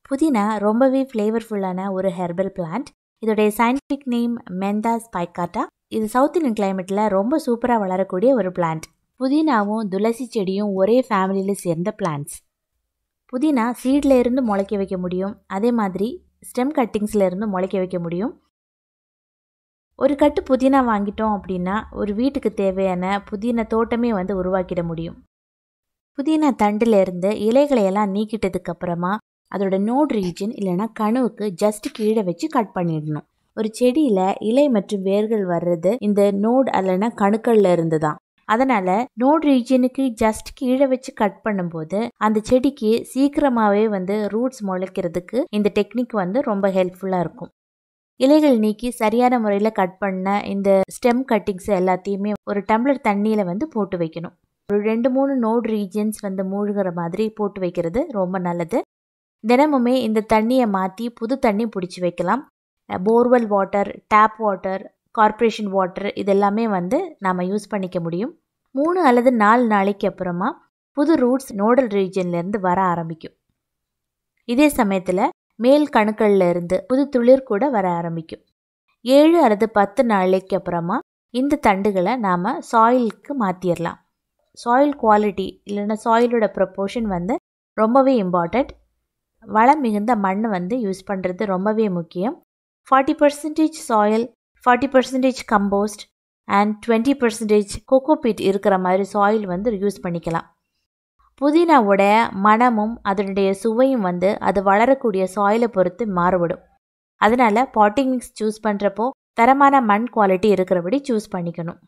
புதினா ரொம்பவே ஃப்ளேவர்ஃபுல்லான ஒரு ஹெர்பல் பிளான்ட் இதோடைய சயின்டிஃபிக் நேம் மெந்தா ஸ்பைக்காட்டா இது சவுத் இந்தியன் கிளைமேட்டில் ரொம்ப சூப்பராக வளரக்கூடிய ஒரு பிளான்ட் புதினாவும் துளசி செடியும் ஒரே ஃபேமிலியில் சேர்ந்த பிளான்ட்ஸ் புதினா சீட்ல இருந்து முளைக்க வைக்க முடியும் அதே மாதிரி ஸ்டெம் கட்டிங்ஸ்ல இருந்து முளைக்க வைக்க முடியும் ஒரு கட்டு புதினா வாங்கிட்டோம் அப்படின்னா ஒரு வீட்டுக்கு தேவையான புதினா தோட்டமே வந்து உருவாக்கிட முடியும் புதினா தண்டுல இருந்து இலைகளை எல்லாம் நீக்கிட்டதுக்கு அப்புறமா அதோட நோட் ரீஜன் இல்லைன்னா கணுவுக்கு ஜஸ்ட் கீழே வச்சு கட் பண்ணிடணும் ஒரு செடியில இலை மற்றும் வேர்கள் வர்றது இந்த நோட் அல்லனா கணுக்கள்ல இருந்து தான் அதனால நோட் ரீஜனுக்கு ஜஸ்ட் கீழே வச்சு கட் பண்ணும்போது அந்த செடிக்கு சீக்கிரமாவே வந்து ரூட்ஸ் முளைக்கிறதுக்கு இந்த டெக்னிக் வந்து ரொம்ப ஹெல்ப்ஃபுல்லாக இருக்கும் இலைகள் நீக்கி சரியான முறையில் கட் பண்ண இந்த ஸ்டெம் கட்டிங்ஸ் எல்லாத்தையுமே ஒரு டம்ளர் தண்ணியில் வந்து போட்டு வைக்கணும் ஒரு ரெண்டு மூணு நோட் ரீஜன்ஸ் வந்து மூழ்கிற மாதிரி போட்டு வைக்கிறது ரொம்ப நல்லது தினமுமே இந்த தண்ணியை மாற்றி புது தண்ணி பிடிச்சி வைக்கலாம் borewell water tap water corporation water இதெல்லாமே வந்து நாம் யூஸ் பண்ணிக்க முடியும் மூணு அல்லது நாலு நாளைக்கு அப்புறமா புது ரூட்ஸ் நோடல் ரீஜன்லேருந்து வர ஆரம்பிக்கும் இதே சமயத்தில் மேல் கணுக்கள்ல இருந்து புது துளிர் கூட வர ஆரம்பிக்கும் ஏழு அல்லது பத்து நாளைக்கு அப்புறமா இந்த தண்டுகளை நாம் சாயிலுக்கு மாற்றிடலாம் சாயில் குவாலிட்டி இல்லைன்னா சாயிலோட ப்ரப்போர்ஷன் வந்து ரொம்பவே இம்பார்ட்டண்ட் வளம் மிகுந்த மண் வந்து யூஸ் பண்ணுறது ரொம்பவே முக்கியம் forty percentage soil forty percentage compost and twenty percentage cocopeat இருக்கிற மாதிரி சாயில் வந்து யூஸ் பண்ணிக்கலாம் புதினாவோட மனமும் அதனுடைய சுவையும் வந்து அது வளரக்கூடிய சாயிலை பொறுத்து மாறுபடும் அதனால் பாட்டிங் மிக்ஸ் சூஸ் பண்ணுறப்போ தரமான மண் குவாலிட்டி இருக்கிறபடி சூஸ் பண்ணிக்கணும்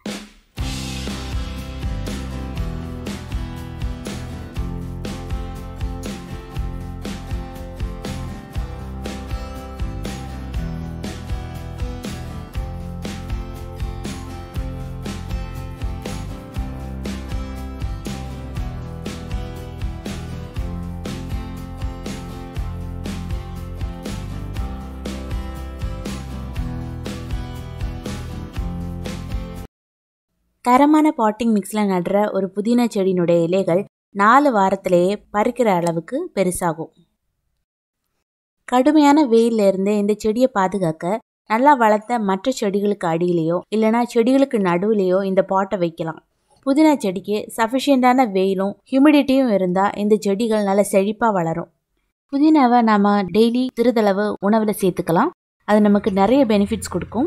தரமான பாட்டிங் மிக்ஸில் நடுற ஒரு புதினா செடியினுடைய இலைகள் நாலு வாரத்திலேயே பறிக்கிற அளவுக்கு பெருசாகும் கடுமையான வெயிலில் இருந்து இந்த செடியை பாதுகாக்க நல்லா வளர்த்த மற்ற செடிகளுக்கு அடியிலையோ இல்லைனா செடிகளுக்கு நடுவுலையோ இந்த பாட்டை வைக்கலாம் புதினா செடிக்கு சஃபிஷியண்டான வெயிலும் ஹியூமிடிட்டியும் இருந்தால் இந்த செடிகள் நல்லா செழிப்பாக வளரும் புதினாவை நாம் டெய்லி சிறிதளவு உணவில் சேர்த்துக்கலாம் அது நமக்கு நிறைய பெனிஃபிட்ஸ் கொடுக்கும்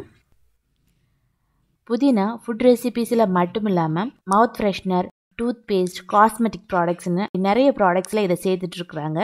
புதினா ஃபுட் ரெசிபீஸில் மட்டும் இல்லாமல் mouth freshener toothpaste cosmetic ப்ராடக்ட்ஸ்னு நிறைய ப்ராடக்ட்ஸில் இதை சேர்த்துட்ருக்குறாங்க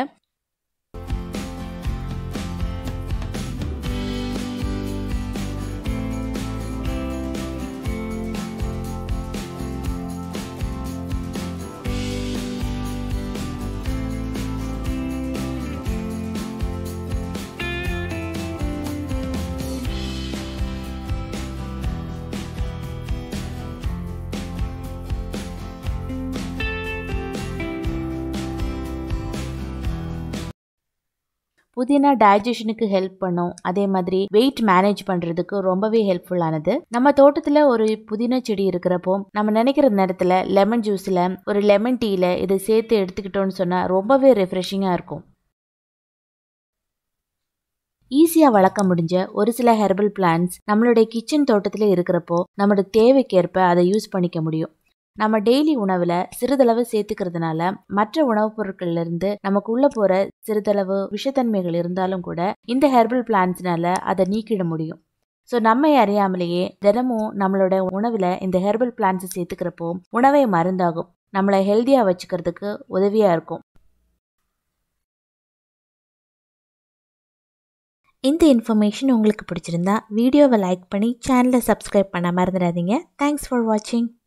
புதினா டைஜஷனுக்கு ஹெல்ப் பண்ணும் அதே மாதிரி வெயிட் மேனேஜ் பண்ணுறதுக்கு ரொம்பவே ஹெல்ப்ஃபுல்லானது நம்ம தோட்டத்தில் ஒரு புதினா செடி இருக்கிறப்போ நம்ம நினைக்கிற நேரத்தில் லெமன் ஜூஸில் ஒரு லெமன் டீயில் இதை சேர்த்து எடுத்துக்கிட்டோன்னு சொன்னால் ரொம்பவே ரெஃப்ரெஷிங்காக இருக்கும் ஈஸியாக வளர்க்க முடிஞ்ச ஒரு சில ஹெர்பல் பிளான்ஸ் நம்மளுடைய கிச்சன் தோட்டத்தில் இருக்கிறப்போ நம்மளோட தேவைக்கேற்ப அதை யூஸ் பண்ணிக்க முடியும் நம்ம டெய்லி உணவில் சிறிதளவு சேர்த்துக்கிறதுனால மற்ற உணவுப் பொருட்கள்ல இருந்து நமக்கு உள்ள போற சிறிதளவு விஷத்தன்மைகள் இருந்தாலும் கூட இந்த ஹெர்பல் பிளான்ஸ்னால அதை நீக்கிட முடியும் ஸோ நம்ம அறியாமலேயே தினமும் நம்மளோட உணவில் இந்த ஹெர்பல் பிளான்ஸை சேர்த்துக்கிறப்போ உணவை மருந்தாகும் நம்மளை ஹெல்த்தியாக வச்சுக்கிறதுக்கு உதவியாக இருக்கும் இந்த இன்ஃபர்மேஷன் உங்களுக்கு பிடிச்சிருந்தா வீடியோவை லைக் பண்ணி சேனலை சப்ஸ்கிரைப் பண்ண மறந்துடாதீங்க தேங்க்ஸ் ஃபார் வாட்சிங்